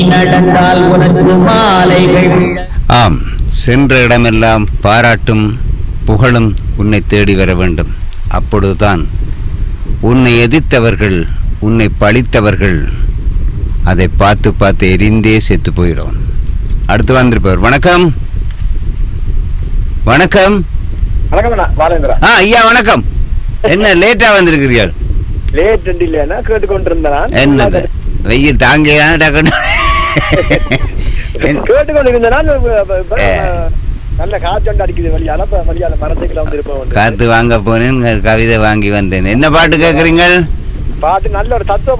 நடந்தால் உனக்கு மாலைகள் விழ ஆம் சென்ற இடமெல்லாம் பாராட்டும் புகழும் உன்னை தேடி வர வேண்டும் அப்பொழுதுதான் உன்னை எதிர்த்தவர்கள் உன்னை பழித்தவர்கள் அதை பார்த்து பார்த்து எரிந்தே செத்து போயிடும் அடுத்து வந்திருப்பவர் வணக்கம் வணக்கம் வணக்கம் அண்ணா பாலேந்திரா ஆ ஐயா வணக்கம் என்ன லேட்டா வந்திருக்கிறீர்கள் லேட் ரெண்டு இல்லையா கேட்டுக்கொண்டிருந்தேன் என்னது வெயில் தாங்கலாம் டக்குன்னு என்- கேட்டுக்கொண்டிருந்தேன் ஏ. நல்ல காற்றண்டு அடிக்குது வழியால இப்ப வழியால மரத்துக்குள்ள வந்து இருப்போம் காத்து வாங்க போனேன் கவிதை வாங்கி வந்தேன் என்ன பாட்டு கேட்குறீங்கள் பாட்டு நல்ல ஒரு தத்துவ